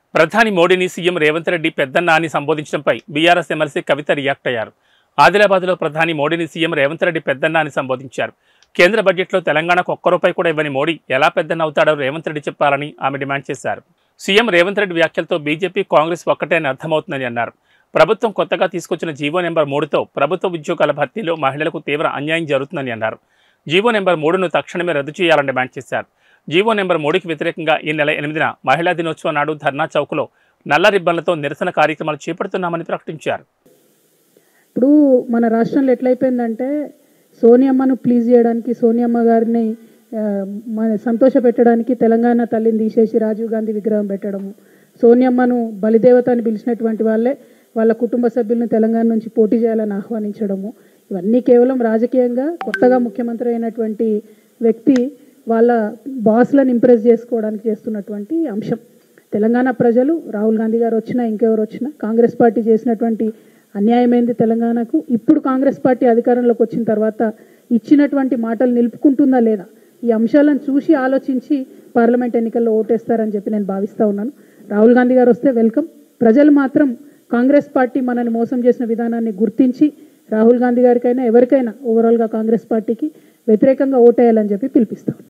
ప్రధాని మోడీని సీఎం రేవంత్ రెడ్డి పెద్దన్న అని సంబోధించడంపై బీఆర్ఎస్ ఎమ్మెల్సీ కవిత రియాక్ట్ అయ్యారు ఆదిలాబాద్లో ప్రధాని మోడీని సీఎం రేవంత్ రెడ్డి పెద్దన్న అని సంబోధించారు కేంద్ర బడ్జెట్లో తెలంగాణకు ఒక్క రూపాయి కూడా ఇవ్వని మోడీ ఎలా పెద్దన్న అవుతాడో రేవంత్ రెడ్డి చెప్పాలని ఆమె డిమాండ్ చేశారు సీఎం రేవంత్ రెడ్డి వ్యాఖ్యలతో బీజేపీ కాంగ్రెస్ ఒక్కటే అని అర్థమవుతుందని అన్నారు ప్రభుత్వం కొత్తగా తీసుకొచ్చిన జీవో నెంబర్ మూడుతో ప్రభుత్వ ఉద్యోగాల భర్తీలో మహిళలకు తీవ్ర అన్యాయం జరుగుతుందని అన్నారు జీవో నెంబర్ మూడును తక్షణమే రద్దు చేయాలని డిమాండ్ చేశారు జీవో నెంబర్ మూడుకి వ్యతిరేకంగా ఈ నెల ఎనిమిదిన మహిళా దినోత్సవం నాడు ధర్నా చౌక్లో నల్ల రిబ్బన్లతో నిరసన కార్యక్రమాలు చేపడుతున్నామని ప్రకటించారు ఇప్పుడు మన రాష్ట్రంలో ఎట్లయిపోయిందంటే సోనియమ్మను ప్లీజ్ చేయడానికి సోనియమ్మ గారిని ఆ, మన సంతోష పెట్టడానికి తెలంగాణ తల్లిని తీసేసి రాజీవ్ గాంధీ విగ్రహం పెట్టడము సోనియమ్మను బలిదేవత అని పిలిచినటువంటి వాళ్ళే వాళ్ళ కుటుంబ సభ్యులను తెలంగాణ నుంచి పోటీ చేయాలని ఆహ్వానించడము ఇవన్నీ కేవలం రాజకీయంగా కొత్తగా ముఖ్యమంత్రి అయినటువంటి వ్యక్తి వాళ్ళ బాస్లను ఇంప్రెస్ చేసుకోవడానికి చేస్తున్నటువంటి అంశం తెలంగాణ ప్రజలు రాహుల్ గాంధీ గారు వచ్చినా ఇంకెవరు వచ్చినా కాంగ్రెస్ పార్టీ చేసినటువంటి అన్యాయమైంది తెలంగాణకు ఇప్పుడు కాంగ్రెస్ పార్టీ అధికారంలోకి వచ్చిన తర్వాత ఇచ్చినటువంటి మాటలు నిలుపుకుంటుందా లేదా ఈ అంశాలను చూసి ఆలోచించి పార్లమెంట్ ఎన్నికల్లో ఓటేస్తారని చెప్పి నేను భావిస్తా ఉన్నాను రాహుల్ గాంధీ గారు వస్తే వెల్కమ్ ప్రజలు మాత్రం కాంగ్రెస్ పార్టీ మనల్ని మోసం చేసిన విధానాన్ని గుర్తించి రాహుల్ గాంధీ గారికైనా ఎవరికైనా ఓవరాల్గా కాంగ్రెస్ పార్టీకి వ్యతిరేకంగా ఓటేయాలని చెప్పి పిలిపిస్తాం